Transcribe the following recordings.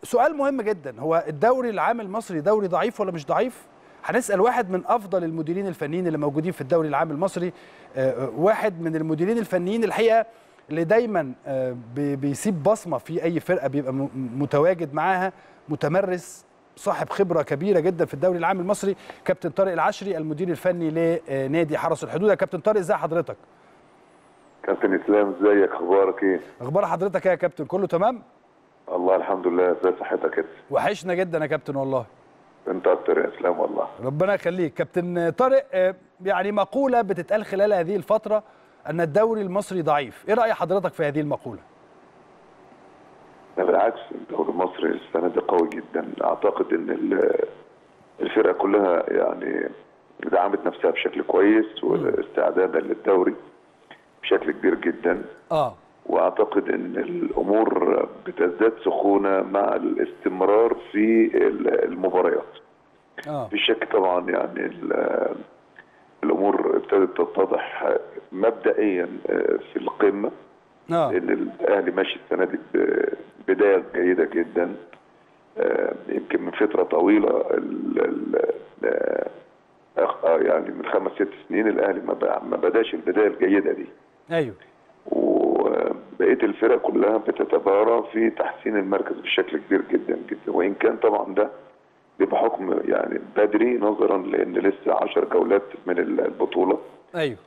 سؤال مهم جدا هو الدوري العام المصري دوري ضعيف ولا مش ضعيف هنسال واحد من افضل المديرين الفنيين اللي موجودين في الدوري العام المصري آه، واحد من المديرين الفنيين الحقيقه اللي دايما آه، بي- بيسيب بصمه في اي فرقه بيبقى م- متواجد معاها متمرس صاحب خبره كبيره جدا في الدوري العام المصري كابتن طارق العشري المدير الفني لنادي حرس الحدود يا كابتن طارق ازي حضرتك كابتن اسلام ازيك اخبارك ايه؟ اخبار حضرتك إيه يا كابتن كله تمام الله الحمد لله ازي صحتك انت؟ وحشنا جدا يا كابتن والله انت اكتر يا اسلام والله ربنا يخليك كابتن طارق آه، يعني مقولة بتتقال خلال هذه الفترة أن الدوري المصري ضعيف إيه رأي حضرتك في هذه المقولة؟ لا بالعكس الدوري المصري السنه دي قوي جدا اعتقد ان ال- الفرقه كلها يعني دعمت نفسها بشكل كويس واستعدادا للدوري بشكل كبير جدا آه واعتقد ان الامور بتزداد سخونه مع الاستمرار في ال- المباريات آه في شك طبعا يعني ال- الامور ابتدت تتضح مبدئيا في القمه آه لان الاهلي ماشي السنه دي بدايه جيده جدا آه، يمكن من فتره طويله ال- ال- آه، آه، يعني من خمس ست سنين الاهلي ما بقى- ما بداش البدايه الجيده دي أيوه وبقيه الفرق كلها بتتبارى في تحسين المركز بشكل كبير جدا جدا وان كان طبعا ده بحكم يعني بدري نظرا لان لسه 10 جولات من البطوله أيوه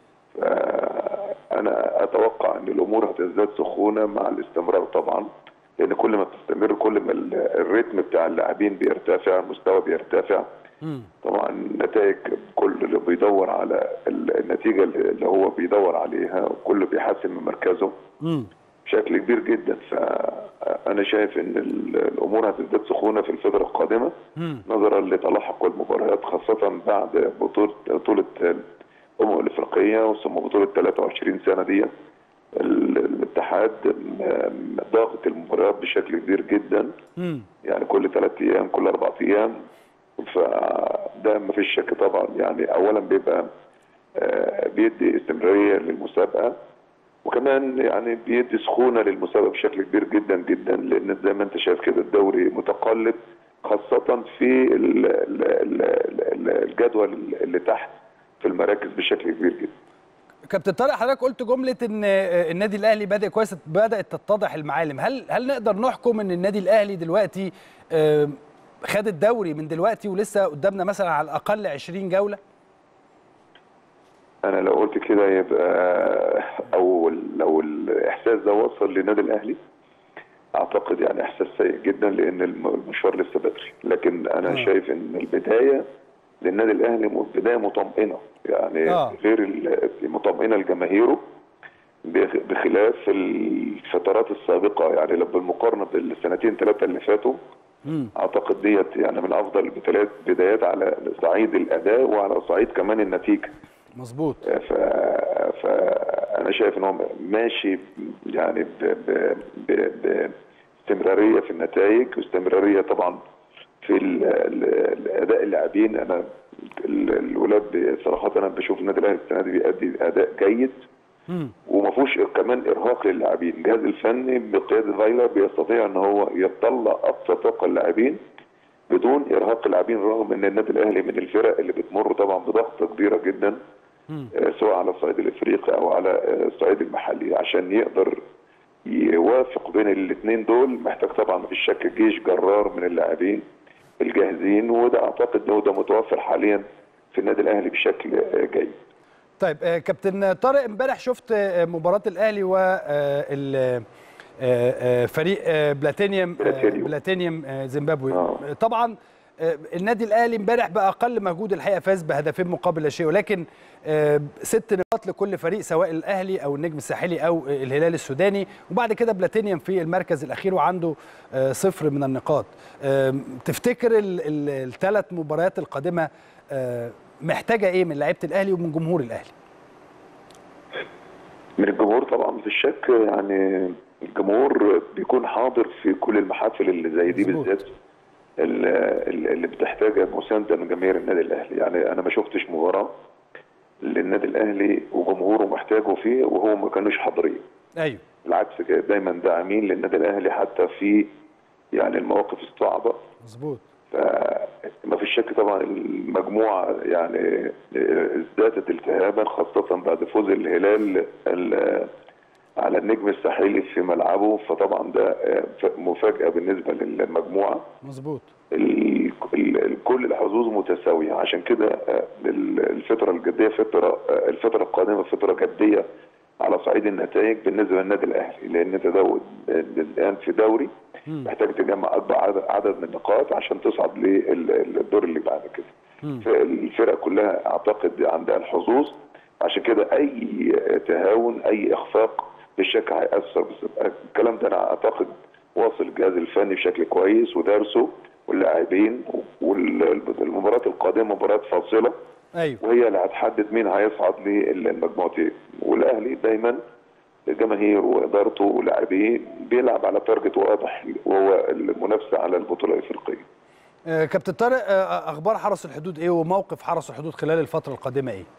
انا اتوقع ان الامور هتزداد سخونه مع الاستمرار طبعا لان كل ما بتستمر كل ما ال- الريتم بتاع اللاعبين بيرتفع المستوى بيرتفع مم. طبعا النتائج كل اللي بيدور على ال- النتيجه اللي هو بيدور عليها كله بيحسن من مركزه مم. بشكل كبير جدا فانا شايف ان ال- الامور هتزداد سخونه في الفتره القادمه مم. نظرا لتلاحق المباريات خاصه بعد بطوله بطوله الامم الافريقيه ثم بطوله 23 سنه دي ال- الاتحاد م- ضاغط المباريات بشكل كبير جدا مم. يعني كل ثلاث ايام كل اربع ايام فده ما فيش شك طبعا يعني اولا بيبقى آه، بيدي استمراريه للمسابقه وكمان يعني بيدي سخونه للمسابقه بشكل كبير جدا جدا لان زي ما انت شايف كده الدوري متقلب خاصه في ال- ال- ال- ال- الجدول اللي تحت في المراكز بشكل كبير جدا كابتن طارق حضرتك قلت جملة إن آه، النادي الأهلي بادئ كويس بدأت تتضح المعالم هل هل نقدر نحكم إن النادي الأهلي دلوقتي آه، خد الدوري من دلوقتي ولسه قدامنا مثلا على الأقل 20 جولة؟ انا لو قلت كده يبقى او لو الاحساس ده وصل للنادي الاهلي اعتقد يعني احساس سيء جدا لان الم- المشوار لسه بدري لكن انا آه. شايف ان البدايه للنادي الاهلي م- بدايه مطمئنه يعني آه. غير ال- مطمئنه لجماهيره بخ- بخلاف الفترات السابقه يعني لو بالمقارنه بالسنتين ثلاثه اللي فاتوا مم. اعتقد ديت يعني من افضل البدايات بدايات على صعيد الاداء وعلى صعيد كمان النتيجه مظبوط ف... فانا شايف ان هو ماشي يعني ب... ب... ب... باستمراريه في النتائج واستمراريه طبعا في ال... ال... اداء اللاعبين انا ال- الولاد صراحه انا بشوف النادي الاهلي السنه دي بيأدي اداء جيد مم. وما فيهوش كمان ارهاق للاعبين الجهاز الفني بقياده فايلر بيستطيع ان هو يطلع اقصى طاقه اللاعبين بدون ارهاق اللاعبين رغم ان النادي الاهلي من الفرق اللي بتمر طبعا بضغط كبيره جدا مم. آه، سواء على الصعيد الافريقي او على آه، الصعيد المحلي عشان يقدر يوافق بين الاثنين دول محتاج طبعا مفيش شك جيش جرار من اللاعبين الجاهزين وده اعتقد ده وده متوفر حاليا في النادي الاهلي بشكل آه، جيد طيب آه، كابتن طارق امبارح شفت آه، مباراة الأهلي وال فريق آه، بلاتينيوم آه، بلاتينيوم. بلاتينيوم آه، زيمبابوي آه. آه، طبعا آه، النادي الأهلي امبارح بأقل مجهود الحقيقة فاز بهدفين مقابل لا شيء ولكن آه، ست نقاط لكل فريق سواء الأهلي أو النجم الساحلي أو الهلال السوداني وبعد كده بلاتينيوم في المركز الأخير وعنده آه، صفر من النقاط آه، تفتكر الثلاث مباريات القادمة آه، محتاجة إيه من لعيبة الأهلي ومن جمهور الأهلي؟ من الجمهور طبعا مفيش شك يعني الجمهور بيكون حاضر في كل المحافل اللي زي دي مظبوط. بالذات ال- اللي بتحتاج مسانده من جماهير النادي الاهلي يعني انا ما شفتش مباراه للنادي الاهلي وجمهوره محتاجه فيه وهو ما كانوش حاضرين أيوه بالعكس كده دايما داعمين للنادي الاهلي حتى في يعني المواقف الصعبه مظبوط فما فيش شك طبعا المجموعه يعني ازدادت التهابا خاصه بعد فوز الهلال ال- على النجم الساحلي في ملعبه فطبعا ده مفاجاه بالنسبه للمجموعه مظبوط ال- ال- كل الحظوظ متساويه عشان كده آه، ال- الفتره الجديه فتره آه، الفتره القادمه فتره جديه على صعيد النتائج بالنسبه للنادي الاهلي لان انت دو- الان في دوري مم. محتاج تجمع اكبر عدد, عدد من النقاط عشان تصعد للدور اللي بعد كده مم. فالفرق كلها اعتقد عندها الحظوظ عشان كده اي تهاون اي اخفاق بالشك هيأثر بس الكلام ده انا اعتقد واصل الجهاز الفني بشكل كويس ودارسه واللاعبين والمباراه القادمه مباراه فاصله ايوه وهي اللي هتحدد مين هيصعد للمجموعتين والاهلي دايما الجماهير وادارته ولاعبيه بيلعب على تارجت واضح وهو المنافسه على البطوله الافريقيه. آه، كابتن طارق آه، اخبار حرس الحدود ايه وموقف حرس الحدود خلال الفتره القادمه ايه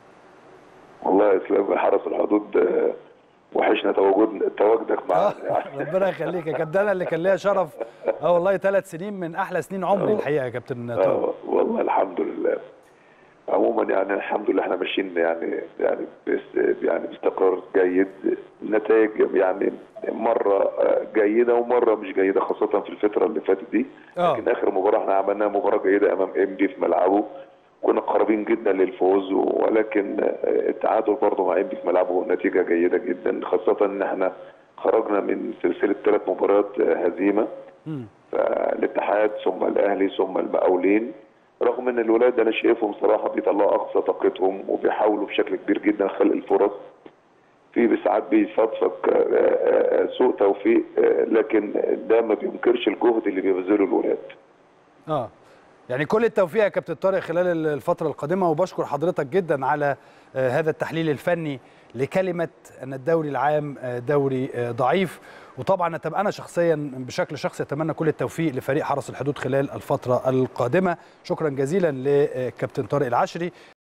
والله يا اسلام حرس الحدود آه، وحشنا تواجد تواجدك آه، معانا يعني ربنا يخليك يا كابتن انا اللي كان ليا شرف اه والله ثلاث سنين من احلى سنين عمري آه. الحقيقه يا كابتن طارق آه، والله الحمد لله عموما يعني الحمد لله احنا ماشيين يعني يعني بس يعني باستقرار جيد نتائج يعني مره آه، جيده ومره مش جيده خاصه في الفتره اللي فاتت دي آه. لكن اخر مباراه احنا عملناها مباراه جيده امام ام بي في ملعبه كنا قريبين جدا للفوز ولكن آه، التعادل برضه مع ام بي في ملعبه نتيجه جيده جدا خاصه ان احنا خرجنا من سلسله ثلاث مباريات آه، هزيمه مم. فالاتحاد ثم الاهلي ثم المقاولين رغم ان الولاد انا شايفهم صراحه بيطلعوا اقصى طاقتهم وبيحاولوا بشكل كبير جدا خلق الفرص في ساعات بيصادفك آه، آه، سوء توفيق آه، لكن ده ما بينكرش الجهد اللي بيبذله الولاد اه يعني كل التوفيق يا كابتن طارق خلال الفترة القادمة وبشكر حضرتك جدا على آه، هذا التحليل الفني لكلمة أن الدوري العام آه، دوري آه، ضعيف وطبعا أتم- أنا شخصيا بشكل شخصي أتمنى كل التوفيق لفريق حرس الحدود خلال الفترة القادمة شكرا جزيلا لكابتن طارق العشري